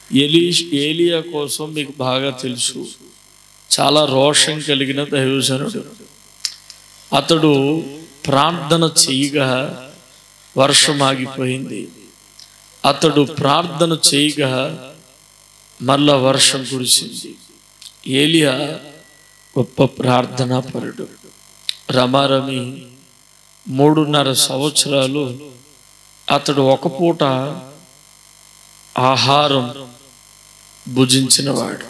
Eli ఏలియా కోసం మీకు బాగా తెలుసు చాలా రోషం కలిగిన దైవజనుడు అతడు ప్రార్థన చేయగా వర్షం ఆగిపోయింది అతడు ప్రార్థన చేయగా మళ్ళా వర్షం కురిసింది ఏలియా గొప్ప ప్రార్థనా పరుడు రమారమి మూడున్నర సంవత్సరాలు అతడు ఒక పూట ఆహారం భుజించినవాడు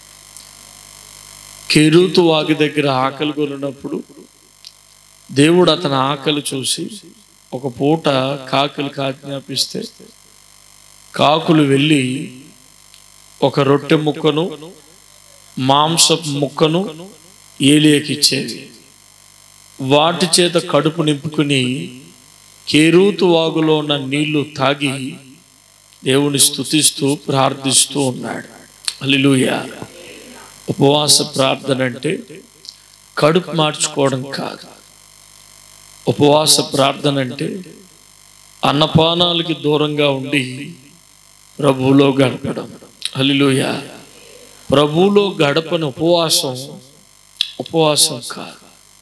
కెరూతు వాగి దగ్గర ఆకలి కొనినప్పుడు దేవుడు అతని ఆకలి చూసి ఒక పూట కాకులకు ఆజ్ఞాపిస్తే కాకులు వెళ్ళి ఒక రొట్టె ముక్కను మాంసపు ముక్కను ఏలియకి ఇచ్చేవి వాటి చేత కడుపు నింపుకుని కేరూతు వాగులో ఉన్న నీళ్లు తాగి దేవుని స్తుతిస్తూ ప్రార్థిస్తూ ఉన్నాడు హల్లెలూయా ఉపవాస ప్రార్థన అంటే కడుపు మార్చుకోవడం కాదు ఉపవాస ప్రార్థన అంటే అన్నపానాలకి దూరంగా ఉండి ప్రభువులో గడపడం హల్లెలూయా ప్రభువులో గడపని ఉపవాసం ఉపవాసం కాదు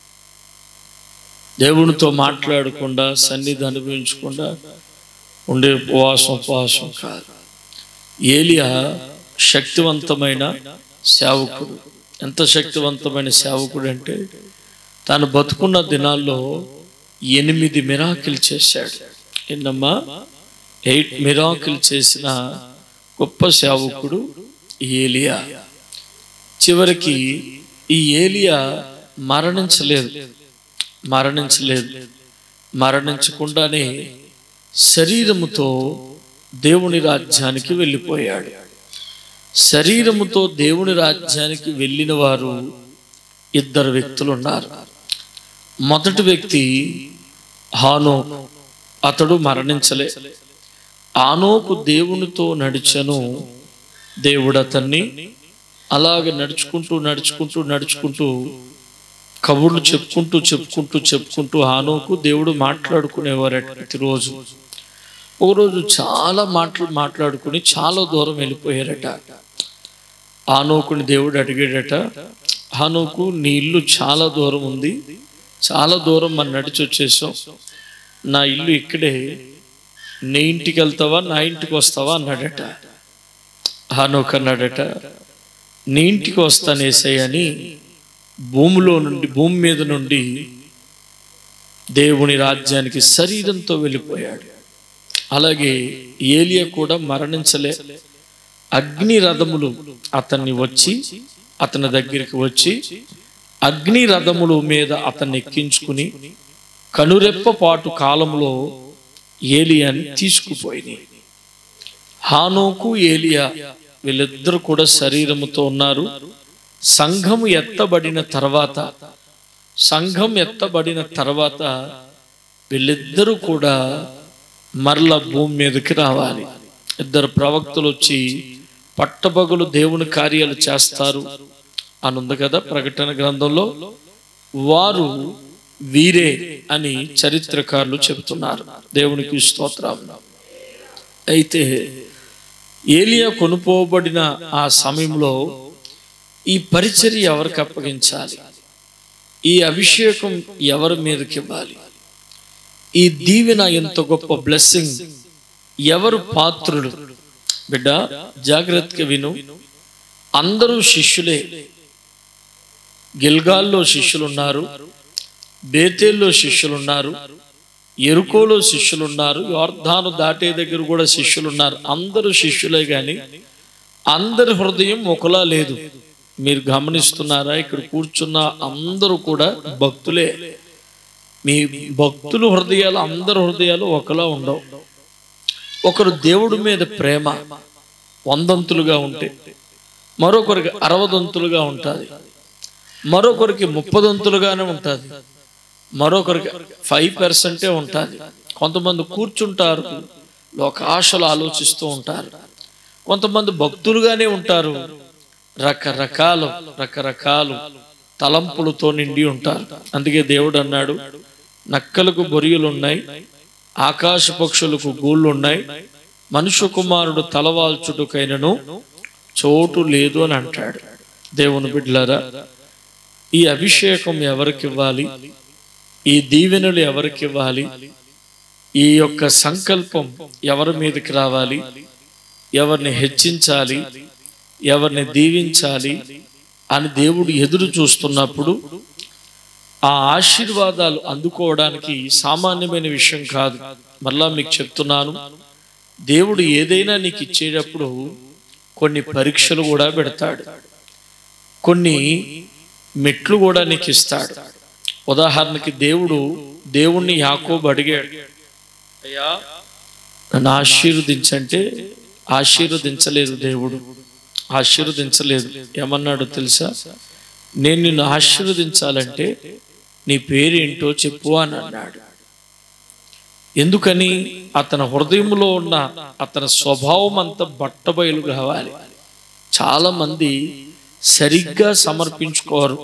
దేవునితో మాట్లాడకుండా సన్నిధి అనుభవించకుండా ఉండే ఉపవాసం ఉపవాసం కాదు ఏలియా శక్తివంతమైన సేవకుడు ఎంత శక్తివంతమైన సేవకుడు అంటే తాను బతుకున్న దినాల్లో ఎనిమిది మిరాకిల్ చేశాడు ఏంటమ్మా ఎయిట్ మిరాకిల్ చేసిన గొప్ప సేవకుడు ఏలియా చివరికి ఈ ఏలియా మరణించలేదు మరణించలేదు మరణించకుండానే శరీరముతో దేవుని రాజ్యానికి వెళ్ళిపోయాడు శరీరముతో దేవుని రాజ్యానికి వెళ్ళిన వారు ఇద్దరు వ్యక్తులు ఉన్నారు మొదటి వ్యక్తి హానో అతడు మరణించలే ఆనోకు దేవునితో నడిచను దేవుడు అతన్ని అలాగ నడుచుకుంటూ నడుచుకుంటూ నడుచుకుంటూ కబుర్లు చెప్పుకుంటూ చెప్పుకుంటూ చెప్పుకుంటూ హానోకు దేవుడు మాట్లాడుకునేవారట ప్రతిరోజు ఒక రోజు చాలా మాటలు మాట్లాడుకుని చాలా దూరం వెళ్ళిపోయారట ఆనోకుని దేవుడు అడిగాడట హానోకు నీ ఇల్లు చాలా దూరం ఉంది చాలా దూరం మనం నడిచి వచ్చేసాం నా ఇల్లు ఇక్కడే నీ ఇంటికి వెళ్తావా నా ఇంటికి వస్తావా అన్నాడట హానోక్ అన్నాడట నీ ఇంటికి వస్తాను ఏసయ్యని భూమిలో నుండి భూమి మీద నుండి దేవుని రాజ్యానికి శరీరంతో వెళ్ళిపోయాడు అలాగే ఏలియా కూడా మరణించలే అగ్ని రథములు అతన్ని వచ్చి అతని దగ్గరికి వచ్చి అగ్ని రథముల మీద అతన్ని ఎక్కించుకుని కనురెప్పపాటు కాలంలో ఏలియాని తీసుకుపోయినాయి హానోకు ఏలియా వీళ్ళిద్దరు కూడా శరీరముతో ఉన్నారు సంఘము ఎత్తబడిన తర్వాత సంఘం ఎత్తబడిన తర్వాత వీళ్ళిద్దరూ కూడా మరల భూమి మీదకి రావాలి ఇద్దరు ప్రవక్తలు వచ్చి పట్టపగలు దేవుని కార్యాలు చేస్తారు అని ఉంది కదా ప్రకటన గ్రంథంలో వారు వీరే అని చరిత్రకారులు చెబుతున్నారు దేవునికి స్తోత్రం అయితే ఏలియా కొనుపోబడిన ఆ సమయంలో ఈ పరిచర్య ఎవరికి అప్పగించాలి ఈ అభిషేకం ఎవరి మీదకి ఇవ్వాలి ఈ దీవెన ఎంత గొప్ప బ్లెస్సింగ్ ఎవరు పాత్రులు బిడ్డ జాగ్రత్తగా విను అందరూ శిష్యులే గిల్గాల్లో శిష్యులు ఉన్నారు బేతేల్లో శిష్యులు ఉన్నారు ఎరుకోలో శిష్యులు ఉన్నారు యోర్ధాను దాటే దగ్గర కూడా శిష్యులు ఉన్నారు అందరూ శిష్యులే గాని అందరి హృదయం ఒకలా లేదు మీరు గమనిస్తున్నారా ఇక్కడ కూర్చున్న అందరూ కూడా భక్తులే మీ భక్తుల హృదయాలు అందరి హృదయాలు ఒకలా ఉండవు ఒకరు దేవుడి మీద ప్రేమ వందంతులుగా ఉంటే మరొకరికి అరవదంతులుగా ఉంటుంది మరొకరికి ముప్పదంతులుగానే ఉంటుంది మరొకరికి ఫైవ్ పర్సెంటే ఉంటుంది కొంతమంది కూర్చుంటారు లోకాశలు ఆలోచిస్తూ ఉంటారు కొంతమంది భక్తులుగానే ఉంటారు రకరకాలు రకరకాలు తలంపులతో నిండి ఉంటారు అందుకే దేవుడు అన్నాడు నక్కలకు బొరియలు ఉన్నాయి ఆకాశ పక్షులకు గూళ్ళు ఉన్నాయి మనుష్య కుమారుడు తలవాల్చుటకైనను చోటు లేదు అని అంటాడు దేవుని బిడ్డలారా ఈ అభిషేకం ఎవరికి ఇవ్వాలి ఈ దీవెనలు ఎవరికి ఇవ్వాలి ఈ యొక్క సంకల్పం ఎవరి మీదకి రావాలి ఎవరిని హెచ్చించాలి ఎవరిని దీవించాలి అని దేవుడు ఎదురు చూస్తున్నప్పుడు ఆ ఆశీర్వాదాలు అందుకోవడానికి సామాన్యమైన విషయం కాదు మళ్ళా మీకు చెప్తున్నాను దేవుడు ఏదైనా నీకు ఇచ్చేటప్పుడు కొన్ని పరీక్షలు కూడా పెడతాడు కొన్ని మెట్లు కూడా నీకు ఇస్తాడు ఉదాహరణకి దేవుడు దేవుణ్ణి యాకోబు అడిగాడు అయ్యా నన్ను ఆశీర్వదించంటే ఆశీర్వదించలేదు దేవుడు ఆశీర్వదించలేదు ఏమన్నాడు తెలుసా నేను నిన్ను ఆశీర్వదించాలంటే నీ పేరేంటో చెప్పు అని అన్నాడు ఎందుకని అతని హృదయంలో ఉన్న అతని స్వభావం అంతా బట్టబయలు కావాలి చాలా మంది సరిగ్గా సమర్పించుకోరు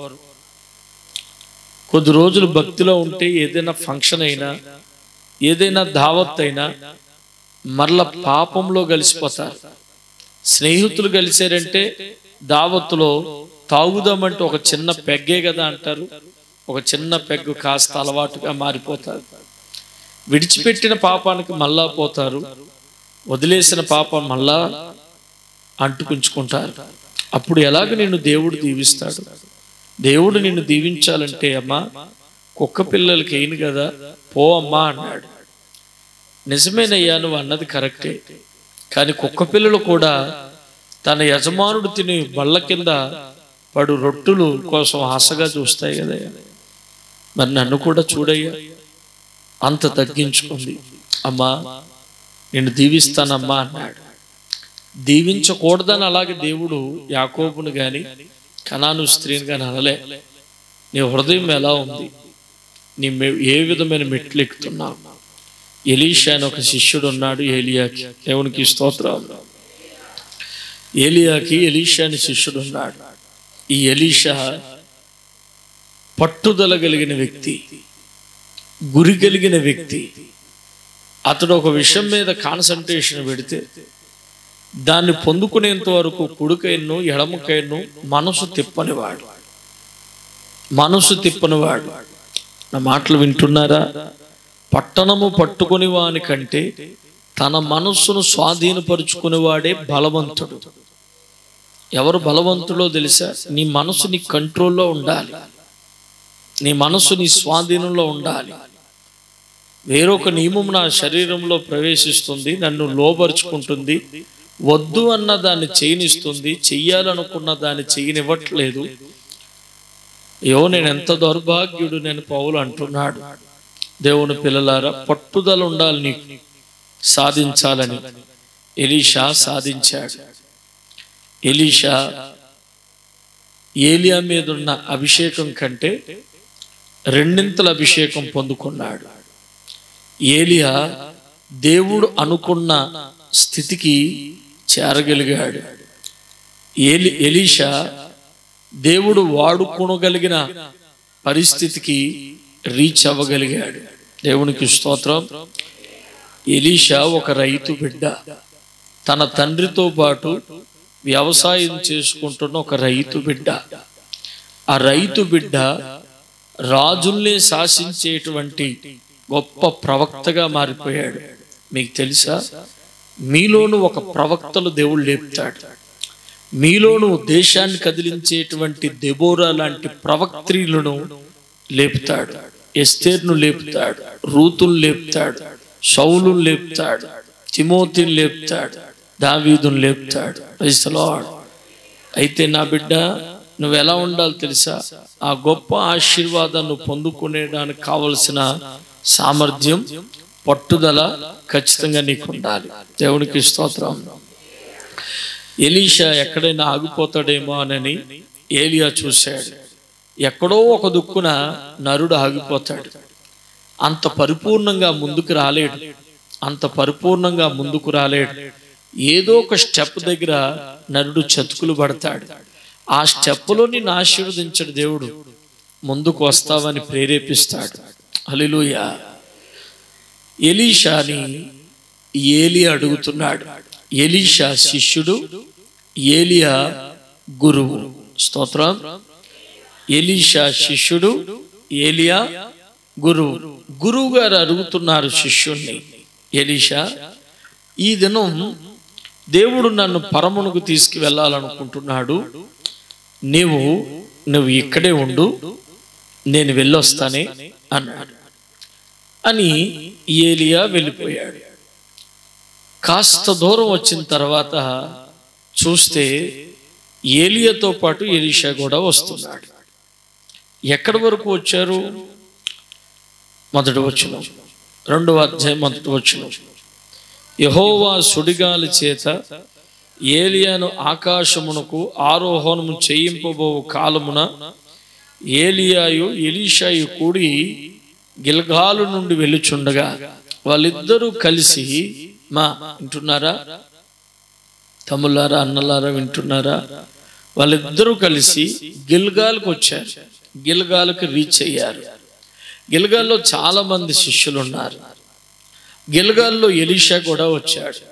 కొద్ది రోజులు భక్తిలో ఉంటే ఏదైనా ఫంక్షన్ అయినా ఏదైనా దావత్ అయినా మరల పాపంలో కలిసిపోతారు స్నేహితులు కలిసారంటే దావత్తులో తాగుదామంటే ఒక చిన్న పెగ్గే కదా అంటారు ఒక చిన్న పెగ్గు కాస్త అలవాటుగా మారిపోతారు విడిచిపెట్టిన పాపానికి మళ్ళా పోతారు వదిలేసిన పాపం మళ్ళా అంటుకుంచుకుంటారు అప్పుడు ఎలాగ నిన్ను దేవుడు దీవిస్తాడు దేవుడు నిన్ను దీవించాలంటే అమ్మా కుక్క పిల్లలకి అయిన కదా పో అమ్మా అన్నాడు నిజమేనయ్యా నువ్వు అన్నది కరెక్టే కానీ కుక్క పిల్లలు కూడా తన యజమానుడు తిని బళ్ళ కింద పడు రొట్టులు కోసం ఆశగా చూస్తాయి కదా మరి నన్ను కూడా చూడయ్యా అంత తగ్గించుకుంది అమ్మా నేను దీవిస్తానమ్మా అన్నాడు దీవించకూడదని అలాగే దేవుడు యాకోబును గాని కనాను స్త్రీని కానీ అనలే నీ హృదయం ఎలా ఉంది నీ మె- ఏ విధమైన మెట్లు ఎక్కుతున్నావు ఎలీషా అని ఒక శిష్యుడు ఉన్నాడు ఏలియాకి దేవునికి స్తోత్రం ఏలియాకి ఎలీషా అని శిష్యుడు ఉన్నాడు ఈ ఎలీషా పట్టుదల కలిగిన వ్యక్తి గురి కలిగిన వ్యక్తి అతడు ఒక విషయం మీద కాన్సన్ట్రేషన్ పెడితే దాన్ని పొందుకునేంత వరకు కుడికైను ఎడమకైను మనసు తిప్పనివాడు మనసు తిప్పనివాడు నా మాటలు వింటున్నారా పట్టణము పట్టుకుని వాని కంటే తన మనస్సును స్వాధీనపరుచుకునేవాడే బలవంతుడు ఎవరు బలవంతుడో తెలుసా నీ మనసు నీ కంట్రోల్లో ఉండాలి నీ మనసు నీ స్వాధీనంలో ఉండాలి వేరొక నియమం నా శరీరంలో ప్రవేశిస్తుంది నన్ను లోపరుచుకుంటుంది వద్దు అన్న దాన్ని చేయనిస్తుంది చెయ్యాలనుకున్న దాన్ని చేయనివ్వట్లేదు అయ్యో నేను ఎంత దౌర్భాగ్యుడు నేను పౌలు అంటున్నాడు దేవుని పిల్లలారా పట్టుదల ఉండాలి నీకు సాధించాలని ఎలీషా సాధించాడు ఎలీషా ఏలియా మీద ఉన్న అభిషేకం కంటే రెండింతల అభిషేకం పొందుకున్నాడు ఏలియా దేవుడు అనుకున్న స్థితికి చేరగలిగాడు ఏలి ఎలీషా దేవుడు వాడుకోగలిగిన పరిస్థితికి రీచ్ అవ్వగలిగాడు దేవునికి స్తోత్రం ఎలీషా ఒక రైతు బిడ్డ తన తండ్రితో పాటు వ్యవసాయం చేసుకుంటున్న ఒక రైతు బిడ్డ ఆ రైతు బిడ్డ రాజుల్నే శాసించేటువంటి గొప్ప ప్రవక్తగా మారిపోయాడు మీకు తెలుసా మీలోను ఒక ప్రవక్తలు దేవుడు లేపుతాడు మీలోను దేశాన్ని కదిలించేటువంటి దెబోరా లాంటి ప్రవక్త్రీలను లేపుతాడు ఎస్తేర్ను లేపుతాడు రూతులు లేపుతాడు సౌలు లేపుతాడు తిమోతిని లేపుతాడు దావీదును లేపుతాడు Praise the Lord. అయితే నా బిడ్డ నువ్వు ఎలా ఉండాలి తెలుసా ఆ గొప్ప ఆశీర్వాదాన్ని పొందుకునేదానికి కావలసిన సామర్థ్యం పట్టుదల ఖచ్చితంగా నీకు ఉండాలి దేవునికి స్తోత్రం ఎలీషా ఎక్కడైనా ఆగిపోతాడేమో అని ఏలియా చూశాడు ఎక్కడో ఒక దుక్కున నరుడు ఆగిపోతాడు అంత పరిపూర్ణంగా ముందుకు రాలేడు అంత పరిపూర్ణంగా ముందుకు రాలేడు ఏదో ఒక స్టెప్ దగ్గర నరుడు చతుకులు పడతాడు ఆ స్టెప్లో నిన్ను ఆశీర్వదించడు దేవుడు ముందుకు వస్తావని ప్రేరేపిస్తాడు హల్లెలూయా ఎలీషాని ఏలియా అడుగుతున్నాడు ఎలీషా శిష్యుడు ఏలియా గురువు స్తోత్రం ఎలీషా శిష్యుడు ఏలియా గురువు గురువు గారు అడుగుతున్నారు శిష్యుణ్ణి ఎలీషా ఈ దినం దేవుడు నన్ను పరమునకు తీసుకువెళ్ళాలనుకుంటున్నాడు నీవు నువ్వు ఇక్కడే ఉండు నేను వెళ్ళొస్తానే అన్నాడు అని ఏలియా వెళ్ళిపోయాడు కాస్త దూరం వచ్చిన తర్వాత చూస్తే ఏలియాతో పాటు ఎలీషా కూడా వస్తున్నాడు ఎక్కడి వరకు వచ్చారు మొదటి వచ్చిన రెండవ అధ్యాయం మొదటి వచ్చిన యహోవా సుడిగాలి చేత ఏలియాను ఆకాశమునకు ఆరోహణము చేయింపబో కాలమున ఏలియాయు ఎలీషాయు కూడి గిల్గాలు నుండి వెళ్ళుచుండగా వాళ్ళిద్దరూ కలిసి మా వింటున్నారా తమ్ములారా అన్నలారా వింటున్నారా వాళ్ళిద్దరూ కలిసి గిల్గాల్కి వచ్చారు గిల్గాల్కి రీచ్ అయ్యారు గిల్గాల్లో చాలా మంది శిష్యులు ఉన్నారు గిల్గాల్లో ఎలీషా కూడా వచ్చాడు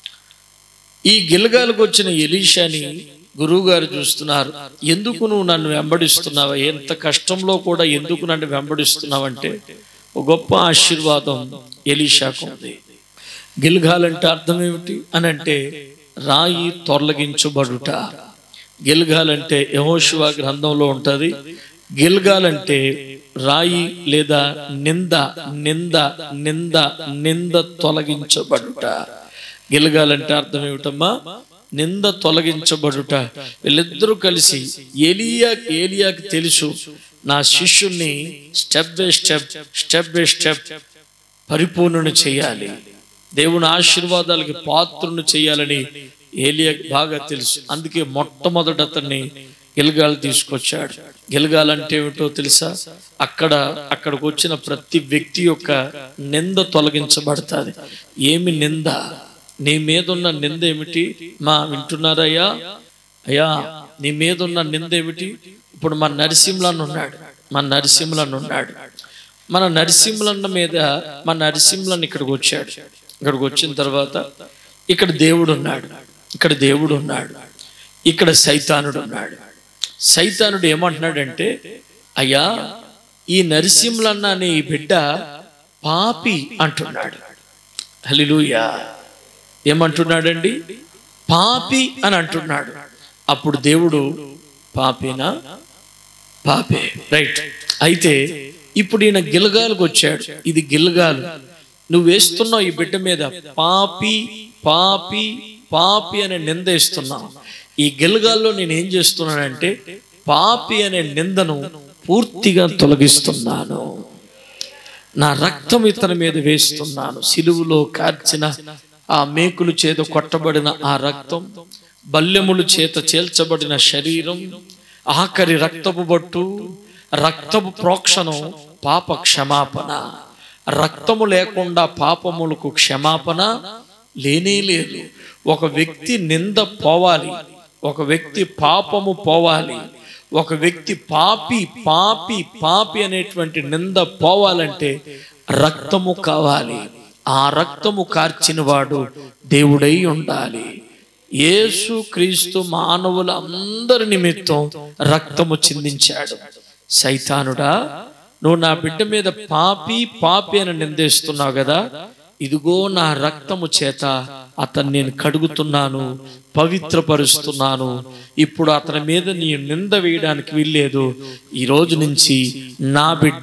ఈ గిల్గాలకు వచ్చిన ఎలీషాని గురువు గారు చూస్తున్నారు ఎందుకు నువ్వు నన్ను వెంబడిస్తున్నావా ఎంత కష్టంలో కూడా ఎందుకు నన్ను వెంబడిస్తున్నావంటే ఒక గొప్ప ఆశీర్వాదం ఎలీషాకు ఉంది గిల్గాలంటే అర్థం ఏమిటి అని అంటే రాయి తొలగించబడుట గిల్గాలంటే యహోశివా గ్రంథంలో ఉంటుంది గిల్గాలంటే రాయి లేదా నింద నింద నింద నింద తొలగించబడుట గిలగాలంటే అర్థం ఏమిటమ్మా నింద తొలగించబడుట వీళ్ళిద్దరూ కలిసి ఏలియా ఏలియాకి తెలుసు నా శిష్యుణ్ణి step by step step by step పరిపూర్ణను చేయాలి దేవుని ఆశీర్వాదాలకి పాత్రను చేయాలని ఏలియాకి బాగా తెలుసు అందుకే మొట్టమొదట అతన్ని గిలగాలు తీసుకొచ్చాడు గిలగాలంటే ఏమిటో తెలుసా అక్కడ అక్కడికి వచ్చిన ప్రతి వ్యక్తి యొక్క నింద తొలగించబడుతుంది ఏమి నింద నీ మీద ఉన్న నింద ఏమిటి మా వింటున్నారయ్యా అయ్యా నీ మీద ఉన్న నింద ఏమిటి ఇప్పుడు మన నరసింహలన్న ఉన్నాడు మన నరసింహలన్న ఉన్నాడు మన నరసింహలన్న మీద మన నరసింహలన్న ఇక్కడికి వచ్చాడు ఇక్కడికి వచ్చిన తర్వాత ఇక్కడ దేవుడు ఉన్నాడు ఇక్కడ దేవుడు ఉన్నాడు ఇక్కడ సైతానుడు ఉన్నాడు సైతానుడు ఏమంటున్నాడంటే అయ్యా ఈ నరసింహలన్న అనే ఈ బిడ్డ పాపి అంటున్నాడు హలిలుయా ఏమంటున్నాడండి పాపి అని అంటున్నాడు అప్పుడు దేవుడు పాపినా పాపే రైట్ అయితే ఇప్పుడు ఈయన గిలగాలకు వచ్చాడు ఇది గిలగాలు నువ్వు వేస్తున్నావు ఈ బిడ్డ మీద పాపి పాపి పాపి అనే నింద వేస్తున్నావు ఈ గిలగాల్లో నేను ఏం చేస్తున్నానంటే పాపి అనే నిందను పూర్తిగా తొలగిస్తున్నాను నా రక్తం ఇతని మీద వేస్తున్నాను సిలువులో కార్చిన ఆ మేకులు చేత కొట్టబడిన ఆ రక్తం బల్యములు చేత చేల్చబడిన శరీరం ఆఖరి రక్తపు బొట్టు రక్తపు ప్రోక్షణం పాప క్షమాపణ రక్తము లేకుండా పాపములకు క్షమాపణ లేనే లేదు ఒక వ్యక్తి నింద పోవాలి ఒక వ్యక్తి పాపము పోవాలి ఒక వ్యక్తి పాపి పాపి పాపి అనేటువంటి నింద పోవాలంటే రక్తము కావాలి ఆ రక్తము కార్చిన వాడు దేవుడై ఉండాలి యేసు క్రీస్తు మానవుల అందరి నిమిత్తం రక్తము చిందించాడు సైతానుడా నువ్వు నా బిడ్డ మీద పాపి పాపి అని నిందేస్తున్నావు కదా ఇదిగో నా రక్తము చేత అతన్ని నేను కడుగుతున్నాను పవిత్రపరుస్తున్నాను ఇప్పుడు అతని మీద నీ నింద వేయడానికి వీల్లేదు ఈ రోజు నుంచి నా బిడ్డ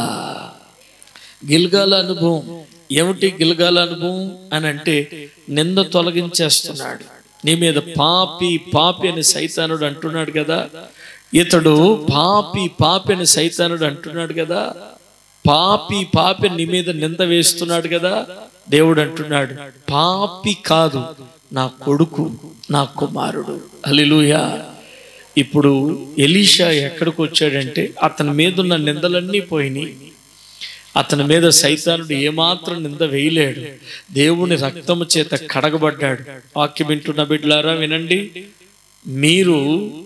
గిల్గాల అనుభవం ఏమిటి గిల్గాల అనుభవం అని అంటే నింద తొలగించేస్తున్నాడు నీ మీద పాపి పాపి అని సైతానుడు అంటున్నాడు కదా ఇతడు పాపి పాపి అని సైతానుడు అంటున్నాడు కదా పాపి పాపి నీ మీద నింద వేస్తున్నాడు కదా దేవుడు అంటున్నాడు పాపి కాదు నా కొడుకు నా కుమారుడు అలిలుయా ఇప్పుడు ఎలీషా ఎక్కడికి వచ్చాడంటే అతని మీద ఉన్న నిందలన్నీ పోయినాయి అతని మీద సైతానుడు ఏమాత్రం నింద వేయలేడు దేవుని రక్తము చేత కడగబడ్డాడు వాక్యం వింటున్న బిడ్డలారా వినండి మీరు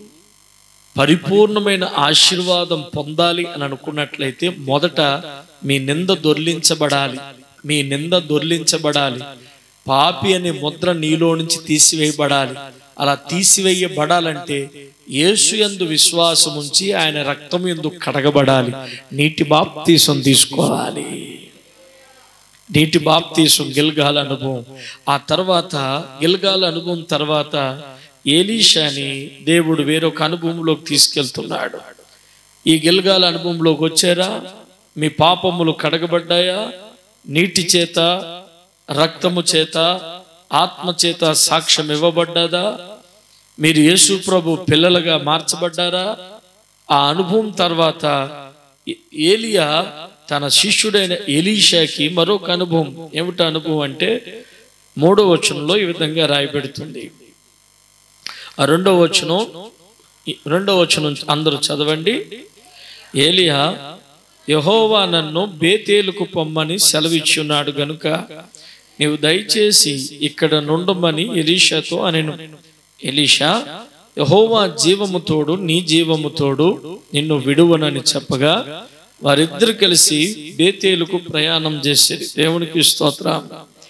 పరిపూర్ణమైన ఆశీర్వాదం పొందాలి అని అనుకున్నట్లయితే మొదట మీ నింద దొర్లించబడాలి మీ నింద దొర్లించబడాలి పాపి అనే ముద్ర నీలో నుంచి తీసివేయబడాలి అలా తీసివేయబడాలంటే యేసు యందు విశ్వాసం ఉంచి ఆయన రక్తం ఎందు కడగబడాలి నీటి బాప్తీసం తీసుకోవాలి నీటి బాప్తీసం గిల్గాల అనుభవం ఆ తర్వాత గిల్గాల అనుభవం తర్వాత ఏలీషాని దేవుడు వేరొక అనుభవంలోకి తీసుకెళ్తున్నాడు ఈ గిల్గాల అనుభవంలోకి వచ్చారా మీ పాపములు కడగబడ్డాయా నీటి చేత రక్తము చేత ఆత్మ చేత సాక్ష్యం ఇవ్వబడ్డాదా మీరు యేసు ప్రభు పిల్లలుగా మార్చబడ్డారా ఆ అనుభవం తర్వాత ఏ- ఏలియా తన శిష్యుడైన ఎలీషాకి మరొక అనుభవం ఏమిటి అనుభవం అంటే మూడో వచనంలో ఈ విధంగా రాయబెడుతుంది ఆ రెండో వచనం ఈ రెండో వచనం అందరూ చదవండి ఏలియా యహోవా నన్ను బేతేలుకు పొమ్మని సెలవిచ్చున్నాడు గనుక నీవు దయచేసి ఇక్కడ నుండమని ఎలీషాతో అనెను ఎలీషా యహోవా జీవము తోడు నీ జీవము తోడు నిన్ను విడువనని చెప్పగా వారిద్దరు కలిసి బేతేలుకు ప్రయాణం చేసేది దేవునికి స్తోత్రం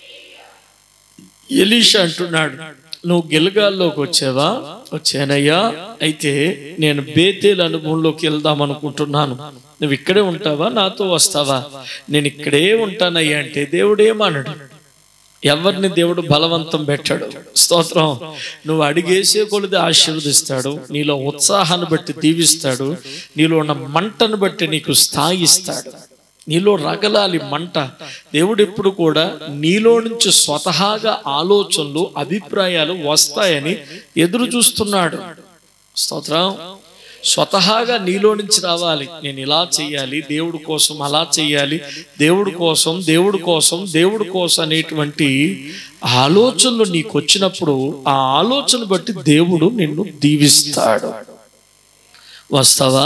ఎలీషా అంటున్నాడు నువ్వు గిల్గాల్లోకి వచ్చావా వచ్చానయ్యా అయితే నేను బేతేల్ అనుభవంలోకి వెళ్దాం అనుకుంటున్నాను నువ్వు ఇక్కడే ఉంటావా నాతో వస్తావా నేను ఇక్కడే ఉంటానయ్యా అంటే దేవుడు ఏమన్నాడు ఎవరిని దేవుడు బలవంతం పెట్టాడు స్తోత్రం నువ్వు అడిగేసే కొలిది ఆశీర్వదిస్తాడు నీలో ఉత్సాహాన్ని బట్టి దీవిస్తాడు నీలో ఉన్న మంటను బట్టి నీకు స్థాయి ఇస్తాడు నీలో రగలాలి మంట దేవుడు ఎప్పుడు కూడా నీలో నుంచి స్వతహాగా ఆలోచనలు అభిప్రాయాలు వస్తాయని ఎదురు చూస్తున్నాడు స్తోత్రం స్వతహాగా నీలో నుంచి రావాలి నేను ఇలా చెయ్యాలి దేవుడు కోసం అలా చెయ్యాలి దేవుడు కోసం దేవుడు కోసం దేవుడు కోసం అనేటువంటి ఆలోచనలు నీకు వచ్చినప్పుడు ఆ ఆలోచన బట్టి దేవుడు నిన్ను దీవిస్తాడు వస్తావా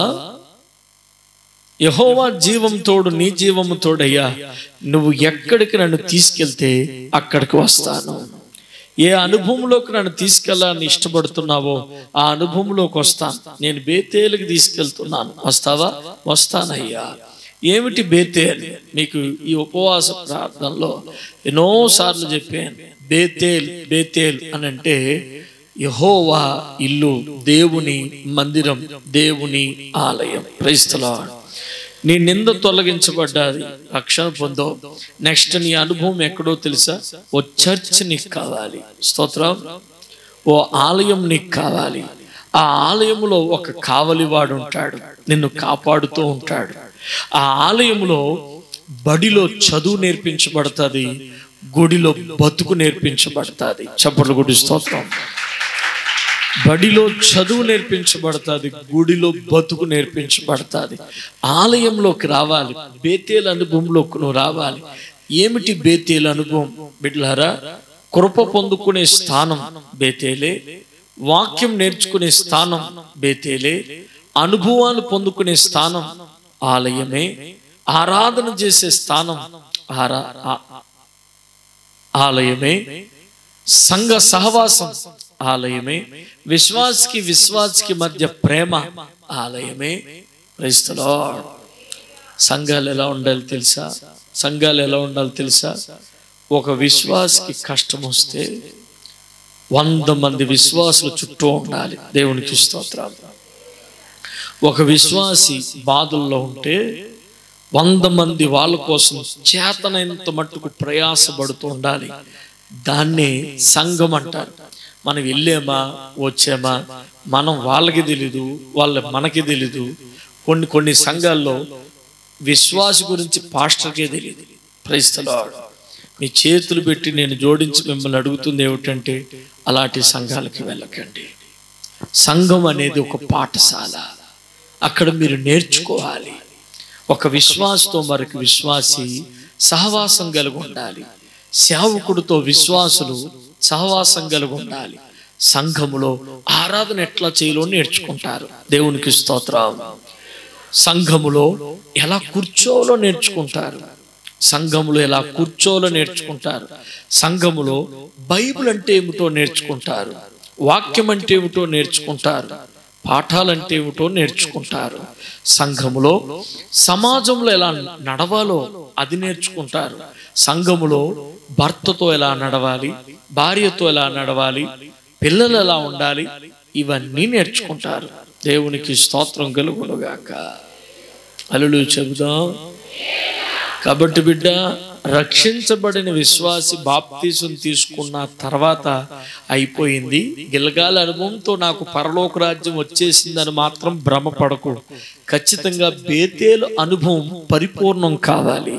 యహోవా జీవం తోడు నీ జీవము తోడయ్యా నువ్వు ఎక్కడికి నన్ను తీసుకెళ్తే అక్కడికి వస్తాను ఏ అనుభవంలోకి నన్ను తీసుకెళ్ళాలని ఇష్టపడుతున్నావో ఆ అనుభవంలోకి వస్తాను నేను బేతేలుకి తీసుకెళ్తున్నాను వస్తావా వస్తానయ్యా ఏమిటి బేతేల్ మీకు ఈ ఉపవాస ప్రార్థనలో ఎన్నోసార్లు చెప్పాను బేతేల్ బేతేల్ అని అంటే యహోవా ఇల్లు దేవుని మందిరం దేవుని ఆలయం క్రైస్తలాడు నీ నింద తొలగించబడ్డాది రక్షణ పొందో నెక్స్ట్ నీ అనుభవం ఎక్కడో తెలుసా ఓ చర్చ్ నీకు కావాలి స్తోత్రం ఓ ఆలయం నీకు కావాలి ఆ ఆలయములో ఒక కావలివాడు ఉంటాడు నిన్ను కాపాడుతూ ఉంటాడు ఆ ఆలయములో బడిలో చదువు నేర్పించబడుతుంది గుడిలో బతుకు నేర్పించబడుతుంది చప్పట్లు గుడి స్తోత్రం బడిలో చదువు నేర్పించబడుతుంది గుడిలో బతుకు నేర్పించబడుతుంది ఆలయంలోకి రావాలి బేతేల అనుభవంలోకి నువ్వు రావాలి ఏమిటి బేతేల అనుభవం బిడ్లారా కృప పొందుకునే స్థానం బేతేలే వాక్యం నేర్చుకునే స్థానం బేతేలే అనుభవాలు పొందుకునే స్థానం ఆలయమే ఆరాధన చేసే స్థానం ఆరా ఆ- ఆలయమే సంఘ సహవాసం ఆలయమే విశ్వాస్కి విశ్వాస్కి మధ్య ప్రేమ ఆలయమే క్రైస్తలో సంఘాలు ఎలా ఉండాలి తెలుసా సంఘాలు ఎలా ఉండాలి తెలుసా ఒక విశ్వాస్కి కష్టం వస్తే వంద మంది విశ్వాసులు చుట్టూ ఉండాలి దేవునికి స్తోత్రం ఒక విశ్వాసి బాధల్లో ఉంటే వంద మంది వాళ్ళ కోసం చేతనైనంత మట్టుకు ప్రయాసపడుతూ ఉండాలి దాన్ని సంఘం అంటారు మనం వెళ్ళామా వచ్చామా మనం వాళ్ళకి తెలీదు వాళ్ళ మనకి తెలీదు కొన్ని కొన్ని సంఘాల్లో విశ్వాస గురించి పాస్టర్కే తెలియదు క్రైస్తలాడు మీ చేతులు పెట్టి నేను జోడించి మిమ్మల్ని అడుగుతుంది ఏమిటంటే అలాంటి సంఘాలకి వెళ్ళకండి సంఘం అనేది ఒక పాఠశాల అక్కడ మీరు నేర్చుకోవాలి ఒక విశ్వాసతో మరొక విశ్వాసి సహవాసం కలిగి ఉండాలి సేవకుడితో విశ్వాసులు సహవాసం కలిగి ఉండాలి సంఘములో ఆరాధన ఎట్లా చేయాలో నేర్చుకుంటారు దేవునికి స్తోత్రం సంఘములో ఎలా కూర్చోలో నేర్చుకుంటారు సంఘములో ఎలా కూర్చోలో నేర్చుకుంటారు సంఘములో బైబిల్ అంటే ఏమిటో నేర్చుకుంటారు వాక్యం అంటే ఏమిటో నేర్చుకుంటారు పాఠాలంటే ఏమిటో నేర్చుకుంటారు సంఘములో సమాజంలో ఎలా నడవాలో అది నేర్చుకుంటారు సంఘములో భర్తతో ఎలా నడవాలి భార్యతో ఎలా నడవాలి పిల్లలు ఎలా ఉండాలి ఇవన్నీ నేర్చుకుంటారు దేవునికి స్తోత్రం కలుగునుగాక అల్లుడు చెబుదాం కాబట్టి బిడ్డ రక్షించబడిన విశ్వాసి బాప్తీసం తీసుకున్న తర్వాత అయిపోయింది గిలగాల అనుభవంతో నాకు పరలోక రాజ్యం వచ్చేసిందని మాత్రం భ్రమపడకు ఖచ్చితంగా బేతేలు అనుభవం పరిపూర్ణం కావాలి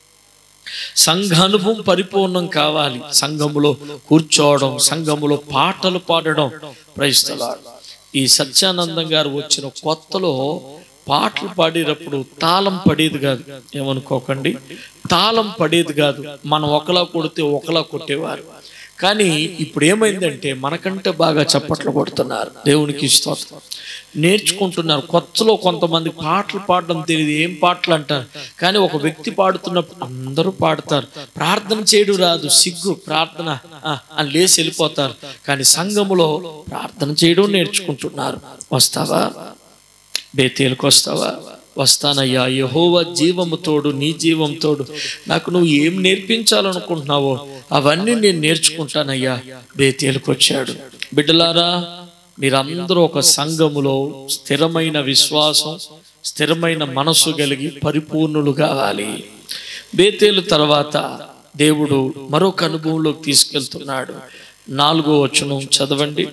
సంఘ అనుభవం పరిపూర్ణం కావాలి సంఘములో కూర్చోవడం సంఘములో పాటలు పాడడం ప్రయిస్తలాడు ఈ సత్యానందం గారు వచ్చిన కొత్తలో పాటలు పాడేటప్పుడు తాళం పడేది కాదు ఏమనుకోకండి తాళం పడేది కాదు మనం ఒకలా కొడితే ఒకలా కొట్టేవారు కానీ ఇప్పుడు ఏమైందంటే మనకంటే బాగా చప్పట్లు కొడుతున్నారు దేవునికి స్తోత్రం నేర్చుకుంటున్నారు కొత్తలో కొంతమంది పాటలు పాడడం తెలియదు ఏం పాటలు అంటారు కానీ ఒక వ్యక్తి పాడుతున్నప్పుడు అందరూ పాడతారు ప్రార్థన చేయడం రాదు సిగ్గు ప్రార్థన ఆ, అని లేచి వెళ్ళిపోతారు కానీ సంఘములో ప్రార్థన చేయడం నేర్చుకుంటున్నారు వస్తావా బేతేలకు వస్తావా వస్తానయ్యా యహోవ జీవము తోడు నీ జీవం తోడు నాకు నువ్వు ఏం నేర్పించాలనుకుంటున్నావో అవన్నీ నేను నేర్చుకుంటానయ్యా బేతేలకు వచ్చాడు బిడ్డలారా మీరందరూ ఒక సంఘములో స్థిరమైన విశ్వాసం స్థిరమైన మనస్సు కలిగి పరిపూర్ణులు కావాలి బేతేలు తర్వాత దేవుడు మరొక అనుభవంలోకి తీసుకెళ్తున్నాడు నాలుగో వచనం చదవండి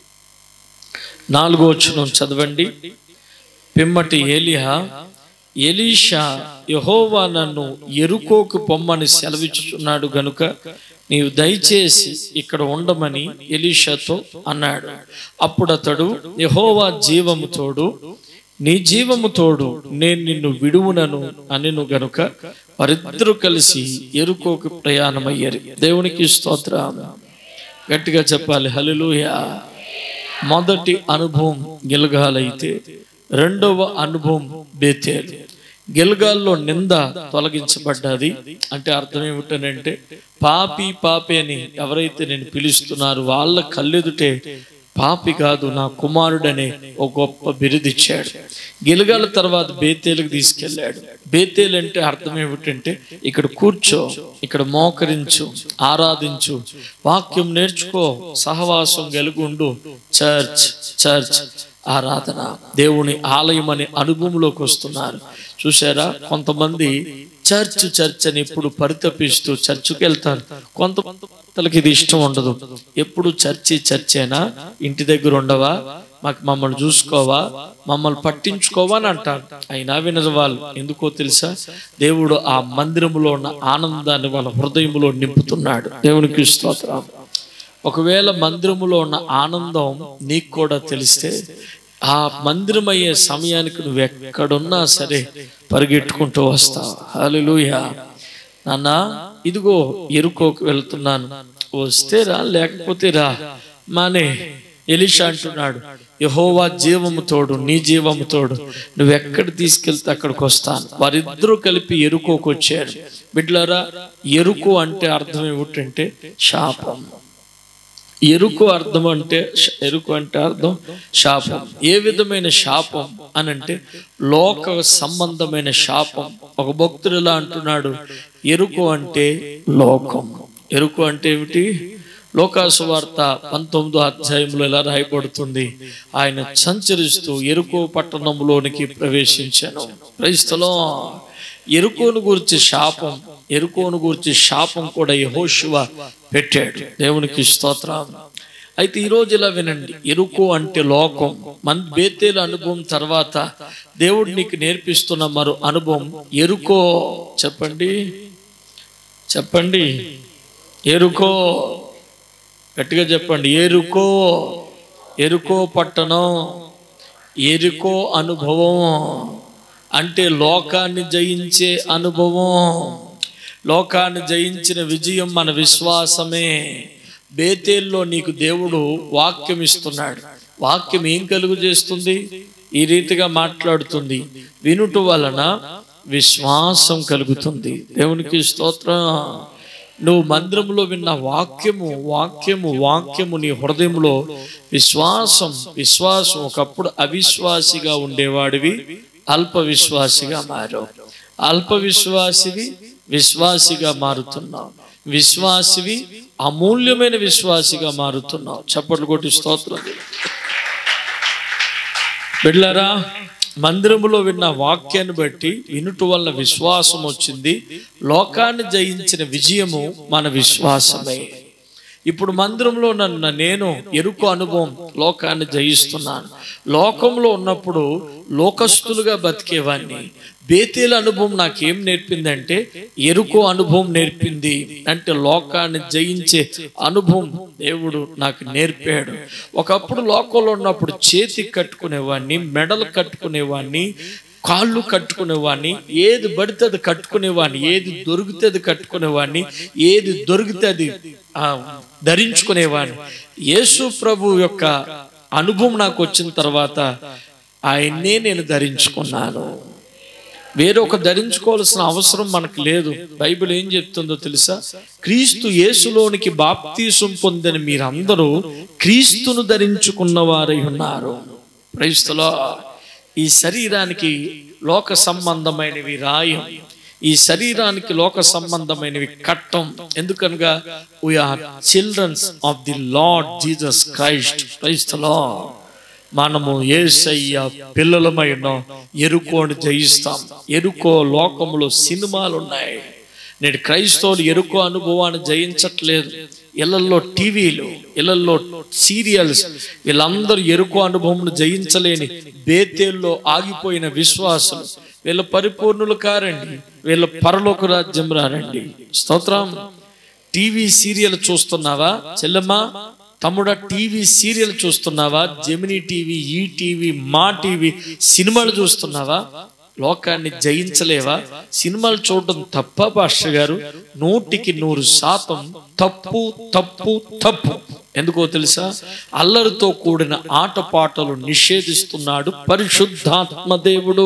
నాలుగో వచనం చదవండి పిమ్మటి ఏలియా ఎలీషా యహోవా నన్ను ఎరుకోకు పొమ్మని సెలవిచ్చుచున్నాడు గనుక నీవు దయచేసి ఇక్కడ ఉండమని ఎలీషాతో అన్నాడు అప్పుడు అతడు యహోవా జీవము తోడు నీ జీవము తోడు నేను నిన్ను విడువునను అనెను గనుక వారిద్దరూ కలిసి ఎరుకోకు ప్రయాణమయ్యారు దేవునికి స్తోత్రం గట్టిగా చెప్పాలి హల్లెలూయా మొదటి అనుభవం గిల్గాలైతే రెండవ అనుభవం బేతేలు గిల్గాల్లో నింద తొలగించబడ్డది అంటే అర్థం ఏమిటనంటే పాపి పాపి అని ఎవరైతే నేను పిలుస్తున్నారు వాళ్ళ కళ్ళెదుటే పాపి కాదు నా కుమారుడనే ఒక గొప్ప బిరుదిచ్చాడు గిలగాల తర్వాత బేతేలకు తీసుకెళ్ళాడు బేతేలు అంటే అర్థం ఏమిటంటే ఇక్కడ కూర్చో ఇక్కడ మోకరించు ఆరాధించు వాక్యం నేర్చుకో సహవాసం గెలుగుండు చర్చ్ చర్చ్ ఆరాధన దేవుని ఆలయం అనే అనుభవంలోకి వస్తున్నారు చూసారా కొంతమంది చర్చ్ చర్చ్ అని ఎప్పుడు పరితపిస్తూ చర్చికి వెళ్తారు కొంతమందికి ఇది ఇష్టం ఉండదు ఎప్పుడు చర్చి చర్చేనా ఇంటి దగ్గర ఉండవా మాకు మమ్మల్ని చూసుకోవా మమ్మల్ని పట్టించుకోవా అని అంటారు అయినా వినరు వాళ్ళు ఎందుకో తెలుసా దేవుడు ఆ మందిరములో ఉన్న ఆనందాన్ని వాళ్ళ హృదయంలో నింపుతున్నాడు దేవునికి స్తోత్రం ఒకవేళ మందిరములో ఉన్న ఆనందం నీకు కూడా తెలిస్తే ఆ మందిరం అయ్యే సమయానికి నువ్వు ఎక్కడున్నా సరే పరిగెట్టుకుంటూ వస్తావు హల్లెలూయా నాన్న ఇదిగో ఎరుకోకు వెళ్తున్నాను వస్తే రా లేకపోతే రా మానే ఎలిషా అంటున్నాడు యహోవా జీవము తోడు నీ జీవము తోడు నువ్వు ఎక్కడ తీసుకెళ్తే అక్కడికి వస్తాను వారిద్దరూ కలిపి ఎరుకోకు వచ్చారు బిడ్లరా ఎరుకు అంటే అర్థం ఏమిటంటే శాపం ఎరుకు అర్థం అంటే శ- ఎరుకు అంటే అర్థం శాపం ఏ విధమైన శాపం అని అంటే లోక సంబంధమైన శాపం ఒక భక్తుడు ఇలా అంటున్నాడు ఎరుకు అంటే లోకం ఎరుకు అంటే ఏమిటి లోకాసు వార్త పంతొమ్మిదో అధ్యాయంలో ఎలా రాయబడుతుంది ఆయన సంచరిస్తూ ఎరుకు పట్టణంలోనికి ప్రవేశించాను క్రైస్తలో ఎరుకోను గురించి శాపం ఎరుకోను గురించి శాపం కూడా యహోశివ పెట్టాడు దేవునికి స్తోత్రం అయితే ఈ రోజు ఇలా వినండి ఎరుకు అంటే లోకం మన బేతేల అనుభవం తర్వాత దేవుడు నీకు నేర్పిస్తున్న మరో అనుభవం ఎరుకో చెప్పండి చెప్పండి ఎరుకో గట్టిగా చెప్పండి ఎరుకో ఎరుకో పట్టణం ఎరుకో అనుభవం అంటే లోకాన్ని జయించే అనుభవం లోకాన్ని జయించిన విజయం మన విశ్వాసమే బేతేల్లో నీకు దేవుడు వాక్యం ఇస్తున్నాడు వాక్యం ఏం కలుగు చేస్తుంది ఈ రీతిగా మాట్లాడుతుంది వినుట వలన విశ్వాసం కలుగుతుంది దేవునికి స్తోత్రం నువ్వు మందిరంలో విన్న వాక్యము వాక్యము వాక్యము నీ హృదయంలో విశ్వాసం విశ్వాసం ఒకప్పుడు అవిశ్వాసిగా ఉండేవాడివి అల్ప విశ్వాసిగా మారావు అల్ప విశ్వాసివి విశ్వాసిగా మారుతున్నావు విశ్వాసివి అమూల్యమైన విశ్వాసిగా మారుతున్నావు చప్పట్లు కొట్టి స్తోత్రం బిడ్లరా మందిరములో విన్న వాక్యాన్ని బట్టి వినుట వల్ల విశ్వాసం వచ్చింది లోకాన్ని జయించిన విజయము మన విశ్వాసమే ఇప్పుడు మందిరంలో నన్ను నేను ఎరుకు అనుభవం లోకాన్ని జయిస్తున్నాను లోకంలో ఉన్నప్పుడు లోకస్తులుగా బతికేవాడిని బేతేల అనుభవం నాకేం నేర్పిందంటే ఎరుకు అనుభవం నేర్పింది అంటే లోకాన్ని జయించే అనుభవం దేవుడు నాకు నేర్పాడు ఒకప్పుడు లోకంలో ఉన్నప్పుడు చేతి కట్టుకునేవాడిని మెడలు కట్టుకునేవాడిని కాళ్ళు కట్టుకునేవాడిని ఏది పడితే అది కట్టుకునేవాడిని ఏది దొరికితే అది కట్టుకునేవాడిని ఏది దొరికితే అది ఆ, ధరించుకునేవాడిని యేసు ప్రభు యొక్క అనుభవం నాకు వచ్చిన తర్వాత ఆయన్నే నేను ధరించుకున్నాను వేరొక ధరించుకోవాల్సిన అవసరం మనకు లేదు బైబిల్ ఏం చెప్తుందో తెలుసా క్రీస్తు యేసులోనికి బాప్తీసం పొందిన మీరందరూ క్రీస్తును ధరించుకున్న వారై ఉన్నారు క్రైస్తులో ఈ శరీరానికి లోక సంబంధమైనవి రాయం ఈ శరీరానికి లోక సంబంధమైనవి కట్టం ఎందుకనగా we are childrens of the Lord Jesus Christ క్రైస్తలో మనము ఏసయ్య పిల్లలమై ఉన్నాం ఎరుకోని జయిస్తాం ఎరుకో లోకములో సినిమాలు ఉన్నాయి నేడు క్రైస్తవులు ఎరుకో అనుభవాన్ని జయించట్లేదు ఇళ్లలో టీవీలు ఇళ్లలో సీరియల్స్ వీళ్ళందరూ ఎరుకో అనుభవం జయించలేని బేతేల్లో ఆగిపోయిన విశ్వాసం వీళ్ళ పరిపూర్ణులు కారండి వీళ్ళ పరలోక రాజ్యం రారండి స్తోత్రం టీవీ సీరియల్ చూస్తున్నావా చెల్లెమ్మా తమ్ముడా టీవీ సీరియల్ చూస్తున్నావా Gemini TV E TV Maa TV సినిమాలు చూస్తున్నావా లోకాన్ని జయించలేవా సినిమాలు చూడడం తప్ప పాస్టర్ గారు నూటికి నూరు శాతం తప్పు తప్పు తప్పు ఎందుకో తెలుసా అల్లరితో కూడిన ఆటపాటలు నిషేధిస్తున్నాడు పరిశుద్ధాత్మ దేవుడు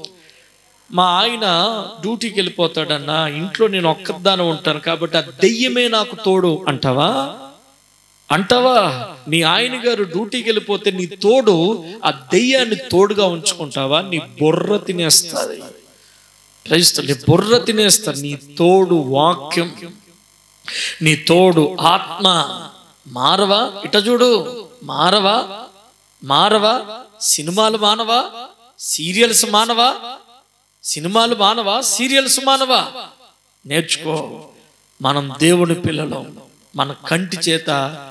మా ఆయన డ్యూటీకి వెళ్ళిపోతాడన్నా ఇంట్లో నేను ఒక్కదానే ఉంటాను కాబట్టి ఆ దెయ్యమే నాకు తోడు అంటావా అంటావా నీ ఆయన గారు డ్యూటీకి వెళ్ళిపోతే నీ తోడు ఆ దెయ్యాన్ని తోడుగా ఉంచుకుంటావా నీ బుర్ర తినేస్తుంది క్రైస్తవు నీ బుర్ర తినేస్తారు నీ తోడు వాక్యం నీ తోడు ఆత్మ మారవా ఇట చూడు మారవా మారవా సినిమాలు మానవా సీరియల్స్ మానవా సినిమాలు మానవా సీరియల్స్ మానవా నేర్చుకో మనం దేవుని పిల్లలు మన కంటి చేత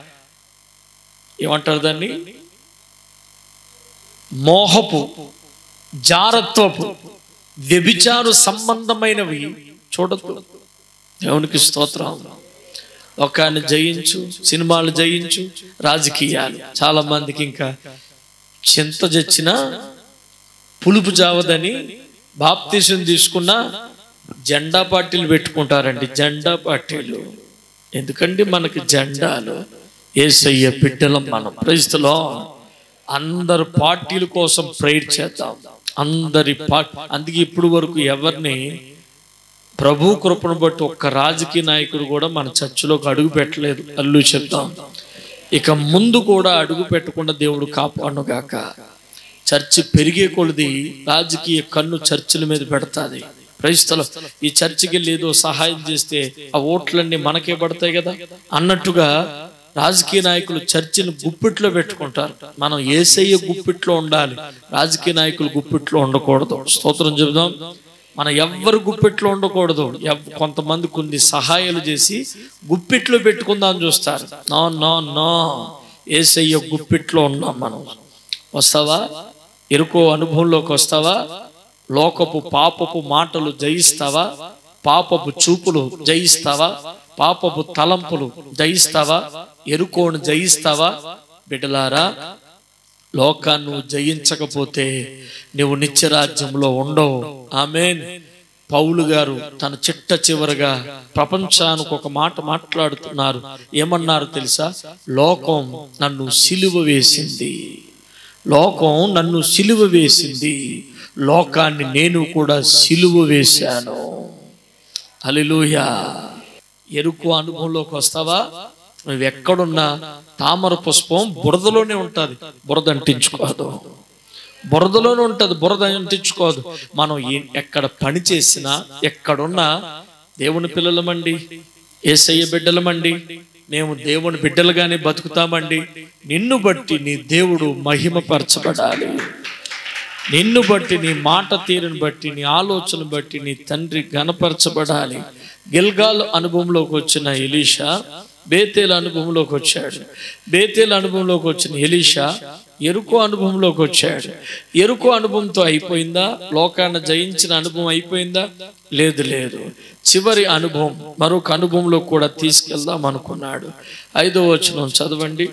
ఏమంటారు దాన్ని మోహపు జారత్వపు వ్యభిచారు సంబంధమైనవి చూడద్దు దేవునికి స్తోత్రం లోకాన్ని జయించు సినిమాలు జయించు రాజకీయాలు చాలా మందికి ఇంకా చింత చచ్చినా పులుపు జావదని బాప్తీసం తీసుకున్నా జెండా పార్టీలు పెట్టుకుంటారండి జెండా పార్టీలు ఎందుకండి మనకి జెండాలు ఏసయ్య బిడ్డలం మనం ప్రజలో అందరు పార్టీల కోసం ప్రేయర్ చేద్దాం అందరి పా అందుకే ఇప్పుడు వరకు ఎవరిని ప్రభు కృపను బట్టి ఒక్క రాజకీయ నాయకుడు కూడా మన చర్చిలోకి అడుగు పెట్టలేదు అల్లు చెప్తాం ఇక ముందు కూడా అడుగు పెట్టకుండా దేవుడు కాపాడుగాక చర్చి పెరిగే కొలది రాజకీయ కన్ను చర్చిల మీద పెడతాది క్రైస్తలం ఈ చర్చికి వెళ్ళి ఏదో సహాయం చేస్తే ఆ ఓట్లన్నీ మనకే పడతాయి కదా అన్నట్టుగా రాజకీయ నాయకులు చర్చిని గుప్పిట్లో పెట్టుకుంటారు మనం ఏసయ్య గుప్పిట్లో ఉండాలి రాజకీయ నాయకులు గుప్పిట్లో ఉండకూడదు స్తోత్రం చెబుదాం మన ఎవ్వరు గుప్పిట్లో ఉండకూడదు ఎవ్- కొంతమంది కొన్ని సహాయాలు చేసి గుప్పిట్లో పెట్టుకుందాం చూస్తారు నో నో నో ఏసయ్య గుప్పిట్లో ఉన్నాం మనం వస్తావా ఎరుకో అనుభవంలోకి వస్తావా లోకపు పాపపు మాటలు జయిస్తావా పాపపు చూపులు జయిస్తావా పాపపు తలంపులు జయిస్తావా ఎరుకోను జయిస్తావా బిడ్డలారా లోకాన్ని నువ్వు జయించకపోతే నువ్వు నిత్యరాజ్యంలో ఉండవు ఆమెన్ పౌలు గారు తన చిట్ట చివరగా ప్రపంచానికి ఒక మాట మాట్లాడుతున్నారు ఏమన్నారు తెలుసా లోకం నన్ను సిలువ వేసింది లోకం నన్ను సిలువ వేసింది లోకాన్ని నేను కూడా సిలువ వేశాను హల్లెలూయా ఎరుకు అనుభవంలోకి వస్తావా నువ్వు ఎక్కడున్నా తామర పుష్పం బురదలోనే ఉంటుంది బురద అంటించుకోదు బురదలోనే ఉంటుంది బురద అంటించుకోదు మనం ఏ- ఎక్కడ పని చేసినా ఎక్కడున్నా దేవుని పిల్లలమండి ఏసయ్య బిడ్డలమండి మేము దేవుని బిడ్డలుగానే బతుకుతామండి నిన్ను బట్టి నీ దేవుడు మహిమపరచబడాలి నిన్ను బట్టి నీ మాట తీరుని బట్టి నీ ఆలోచన బట్టి నీ తండ్రి గనపరచబడాలి గిల్గాల్ అనుభవంలోకి వచ్చిన ఎలీషా బేతేల అనుభవంలోకి వచ్చాడు బేతేల అనుభవంలోకి వచ్చిన ఎలీషా ఎరుకు అనుభవంలోకి వచ్చాడు ఎరుకు అనుభవంతో అయిపోయిందా లోకాన్ని జయించిన అనుభవం అయిపోయిందా లేదు లేదు చివరి అనుభవం మరొక అనుభవంలో కూడా తీసుకెళ్దాం అనుకున్నాడు ఐదో వచనం చదవండి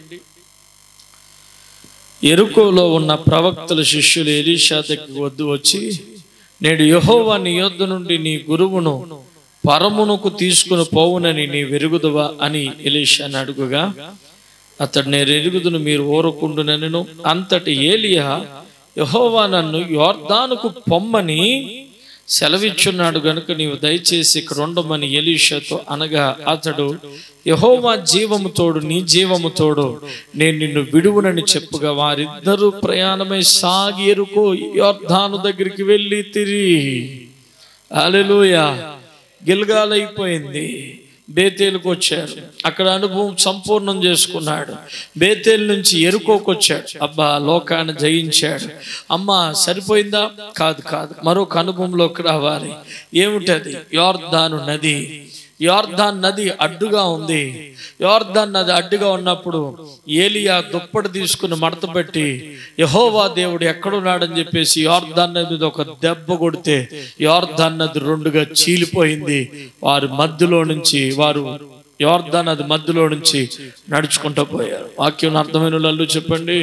ఎరుకోలో ఉన్న ప్రవక్తల శిష్యులు ఎలీషా దగ్గరికి వద్దు వచ్చి నేడు యెహోవా నీ యొద్ద నుండి నీ గురువును పరమునకు తీసుకుని పోవునని నీ వెరుగుదువా అని ఎలీషాని అడుగుగా అతడు నేను ఎరుగుదును మీరు ఓరకుండునను అంతటి ఏలియా యెహోవా నన్ను యోర్దానుకు పొమ్మని సెలవిచ్చున్నాడు గనుక నీవు దయచేసి ఇక్కడ ఉండమని ఎలీషాతో అనగా అతడు యహోవా జీవము తోడు నీ జీవము తోడు నేను నిన్ను విడువునని చెప్పుగా వారిద్దరూ ప్రయాణమై సాగి ఎరుకో యోర్ధాను దగ్గరికి వెళ్ళి తిరిగి అలెలుయా గిల్గాలైపోయింది బేతేలుకు వచ్చారు అక్కడ అనుభవం సంపూర్ణం చేసుకున్నాడు బేతేలు నుంచి ఎరుకోకు వచ్చాడు అబ్బా లోకాన్ని జయించాడు అమ్మా సరిపోయిందా కాదు కాదు మరొక అనుభవంలోకి రావాలి ఏమిటది యోర్ధాను నది యోర్ధాన్ నది అడ్డుగా ఉంది యోర్ధాన్ నది అడ్డుగా ఉన్నప్పుడు ఏలియా దుప్పటి తీసుకుని మడత పెట్టి యహోవా దేవుడు ఎక్కడున్నాడని చెప్పేసి యోర్ధాన్ నది మీద ఒక దెబ్బ కొడితే యోర్ధాన్ నది రెండుగా చీలిపోయింది వారి మధ్యలో నుంచి వారు యోర్ధాన్ నది మధ్యలో నుంచి నడుచుకుంటూ పోయారు వాక్యం అర్థమైన వాళ్ళు చెప్పండి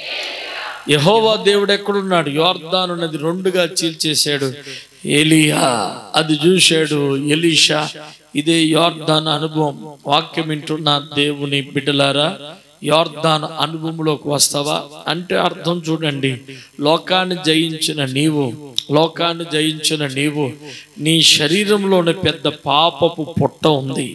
యహోవా దేవుడు ఎక్కడున్నాడు యోర్దాను నది రెండుగా చీల్చేశాడు ఏలియా అది చూశాడు ఎలీషా ఇదే యోర్దాన్ అనుభవం వాక్యం వింటున్న దేవుని బిడ్డలారా యోర్దాన్ అనుభవంలోకి వస్తావా అంటే అర్థం చూడండి లోకాన్ని జయించిన నీవు లోకాన్ని జయించిన నీవు నీ శరీరంలోని పెద్ద పాపపు పొట్ట ఉంది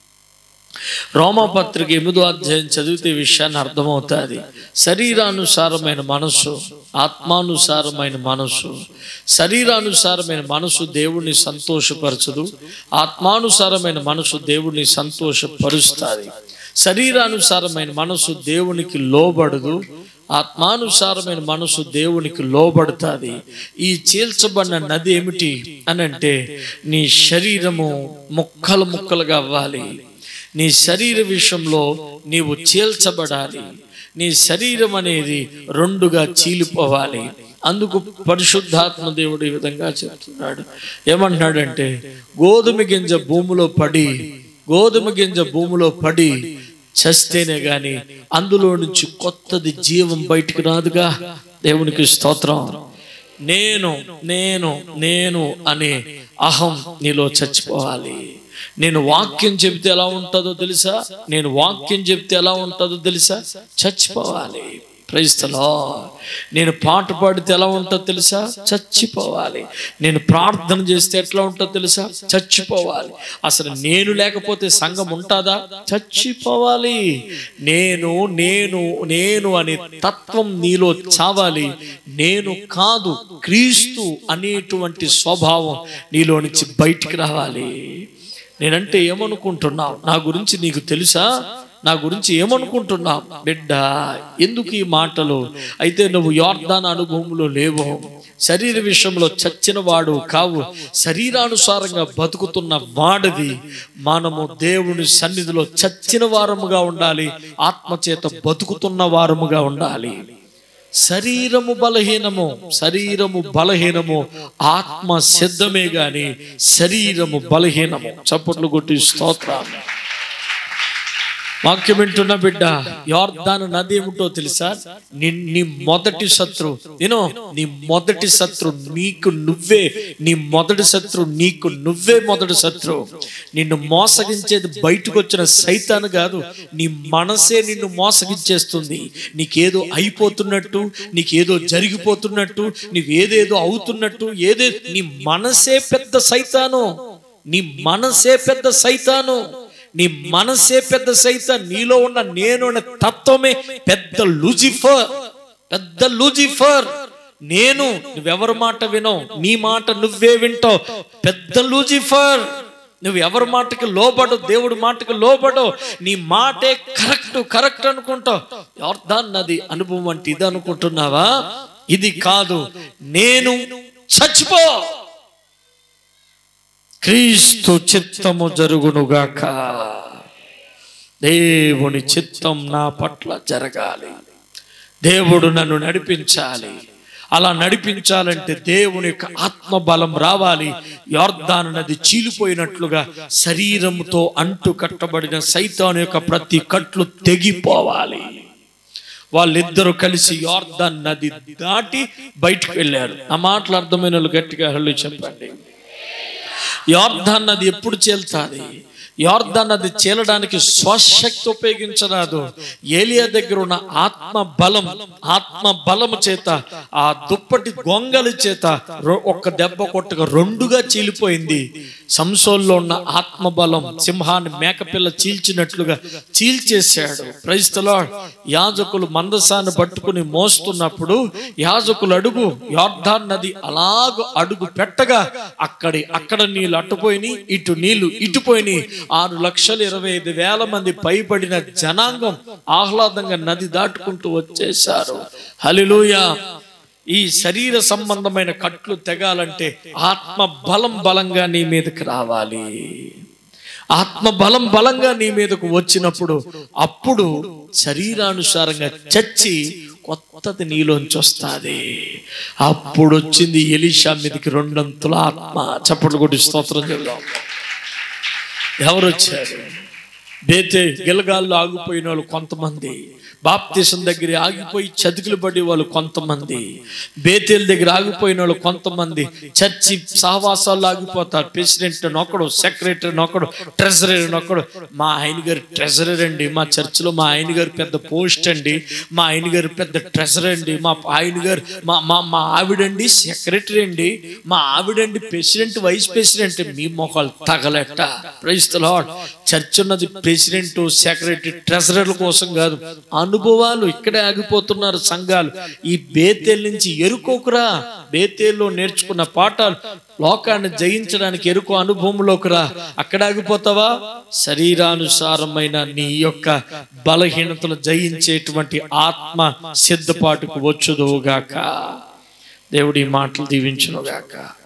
రోమపత్రిక ఎనిమిదో అధ్యాయం చదివితే ఈ విషయాన్ని అర్థమవుతుంది శరీరానుసారమైన మనస్సు ఆత్మానుసారమైన మనస్సు శరీరానుసారమైన మనసు దేవుణ్ణి సంతోషపరచదు ఆత్మానుసారమైన మనసు దేవుణ్ణి సంతోషపరుస్తుంది శరీరానుసారమైన మనసు దేవునికి లోబడదు ఆత్మానుసారమైన మనసు దేవునికి లోబడుతుంది ఈ చీల్చబడిన నది ఏమిటి అని అంటే నీ శరీరము ముక్కలు ముక్కలుగా అవ్వాలి నీ శరీర విషయంలో నీవు చీల్చబడాలి నీ శరీరం అనేది రెండుగా చీలిపోవాలి అందుకు పరిశుద్ధాత్మ దేవుడు ఈ విధంగా చెప్తున్నాడు ఏమంటున్నాడంటే గోధుమ గింజ భూమిలో పడి గోధుమ గింజ భూమిలో పడి చస్తేనే గాని అందులో నుంచి కొత్తది జీవం బయటికి రాదుగా దేవునికి స్తోత్రం నేను నేను నేను అనే అహం నీలో చచ్చిపోవాలి నేను వాక్యం చెబితే ఎలా ఉంటుందో తెలుసా నేను వాక్యం చెబితే ఎలా ఉంటుందో తెలుసా చచ్చిపోవాలి ప్రైస్తలో నేను పాట పాడితే ఎలా ఉంటుందో తెలుసా చచ్చిపోవాలి నేను ప్రార్థన చేస్తే ఎట్లా ఉంటుందో తెలుసా చచ్చిపోవాలి అసలు నేను లేకపోతే సంఘం ఉంటుందా చచ్చిపోవాలి నేను నేను నేను అనే తత్వం నీలో చావాలి నేను కాదు క్రీస్తు అనేటువంటి స్వభావం నీలో నుంచి బయటికి రావాలి నేనంటే ఏమనుకుంటున్నావు నా గురించి నీకు తెలుసా నా గురించి ఏమనుకుంటున్నావు బిడ్డ ఎందుకు ఈ మాటలు అయితే నువ్వు యోర్దాన్ అనుభవంలో లేవు శరీర విషయంలో చచ్చిన వాడు కావు శరీరానుసారంగా బతుకుతున్న వాడిది మనము దేవుని సన్నిధిలో చచ్చిన వారముగా ఉండాలి ఆత్మచేత బతుకుతున్న వారముగా ఉండాలి శరీరము బలహీనము శరీరము బలహీనము ఆత్మ సిద్ధమే గాని శరీరము బలహీనము చప్పట్లు కొట్టి స్తోత్రం వాక్యం వింటున్న బిడ్డ యోర్దాను నది ఏమిటో తెలుసా నీ నీ మొదటి శత్రు నేను నీ మొదటి శత్రు నీకు నువ్వే నీ మొదటి శత్రు నీకు నువ్వే మొదటి శత్రు నిన్ను మోసగించేది బయటకు వచ్చిన సైతాను కాదు నీ మనసే నిన్ను మోసగించేస్తుంది నీకేదో అయిపోతున్నట్టు నీకేదో జరిగిపోతున్నట్టు నీకు ఏదేదో అవుతున్నట్టు ఏదే నీ మనసే పెద్ద సైతాను నీ మనసే పెద్ద సైతాను నీ మనసే పెద్ద సైతాన్ నీలో ఉన్న నేను అనే తత్వమే పెద్ద లూజిఫర్ పెద్ద లూజిఫర్ నేను నువ్వెవరి మాట వినవు నీ మాట నువ్వే వింటావు పెద్ద లూజిఫర్ నువ్వు ఎవరి మాటకి లోబడు దేవుడి మాటకి లోబడు నీ మాటే కరెక్ట్ కరెక్ట్ అనుకుంటావు ఎవరిదాన్ నది అనుభవం అంటే ఇది అనుకుంటున్నావా ఇది కాదు నేను చచ్చిపో క్రీస్తు చిత్తము జరుగునుగాక దేవుని చిత్తం నా పట్ల జరగాలి దేవుడు నన్ను నడిపించాలి అలా నడిపించాలంటే దేవుని యొక్క ఆత్మ బలం రావాలి యార్దాను నది చీలిపోయినట్లుగా శరీరంతో అంటు కట్టబడిన సైతాను యొక్క ప్రతి కట్లు తెగిపోవాలి వాళ్ళిద్దరూ కలిసి యార్దాన్ నది దాటి బయటకు వెళ్ళారు ఆ మాటలు అర్థమైన వాళ్ళు గట్టిగా హళ్ళు చెప్పండి యార్దాన్ నది ఎప్పుడు చేల్తాది యార్దాన్ నది చీలడానికి స్వశక్తి ఉపయోగించరాదు ఏలియా దగ్గర ఉన్న ఆత్మ బలం ఆత్మ బలము చేత ఆ దుప్పటి గొంగలి చేత రొ- ఒక్క దెబ్బ కొట్టగా రెండుగా చీలిపోయింది సంసోల్లో ఉన్న ఆత్మ బలం సింహాన్ని మేకపిల్ల చీల్చినట్లుగా చీల్చేశాడు క్రైస్తలో యాజకులు మందసాన్ని పట్టుకుని మోస్తున్నప్పుడు యాజకులు అడుగు యార్దాన్ నది అలాగ అడుగు పెట్టగా అక్కడి అక్కడ నీళ్ళు అట్టుపోయినాయి ఇటు నీళ్లు ఇటుపోయినాయి ఆరు లక్షల ఇరవై ఐదు వేల మంది పైబడిన జనాంగం ఆహ్లాదంగా నది దాటుకుంటూ వచ్చేశారు హలిలూయా ఈ శరీర సంబంధమైన కట్లు తెగాలంటే ఆత్మ బలం బలంగా నీ మీదకి రావాలి ఆత్మ బలం బలంగా నీ మీదకు వచ్చినప్పుడు అప్పుడు శరీరానుసారంగా చచ్చి కొత్తది నీలోంచి వస్తుంది అప్పుడు వచ్చింది ఎలీషా మీదకి రెండంతుల ఆత్మ చప్పట్లు కొట్టి స్తోత్రం చెప్దాం ఎవరు వచ్చారు బేతే గిలగాల్లో ఆగిపోయిన వాళ్ళు కొంతమంది బాప్తీసం దగ్గర ఆగిపోయి చతికిలు పడే వాళ్ళు కొంతమంది బేతేల దగ్గర ఆగిపోయిన వాళ్ళు కొంతమంది చర్చి సహవాసాల్లో ఆగిపోతారు ప్రెసిడెంట్ నొక్కడు సెక్రటరీ నొక్కడు ట్రెజరీ నొక్కడు మా ఆయన గారు ట్రెజరర్ అండి మా చర్చిలో మా ఆయన గారు పెద్ద పోస్ట్ అండి మా ఆయన గారు పెద్ద ట్రెజర్ అండి మా ఆయన గారు మా మా మా ఆవిడండి సెక్రటరీ అండి మా ఆవిడండి ప్రెసిడెంట్ వైస్ ప్రెసిడెంట్ మీ మొఖాలు తగలెట్ట ప్రైజ్ లార్డ్ చర్చ్ ఉన్నది ప్రెసిడెంట్ సెక్రటరీ ట్రెజరర్ల కోసం కాదు అనుభవాలు ఇక్కడే ఆగిపోతున్నారు సంఘాలు ఈ బేతేల్ నుంచి ఎరుకోకురా బేతేల్లో నేర్చుకున్న పాఠాలు లోకాన్ని జయించడానికి ఎరుకో అనుభవంలోకి రా అక్కడ ఆగిపోతావా శరీరానుసారమైన నీ యొక్క బలహీనతలు జయించేటువంటి ఆత్మ సిద్ధపాటుకు వచ్చుదువుగాక దేవుడి మాటలు దీవించునుగాక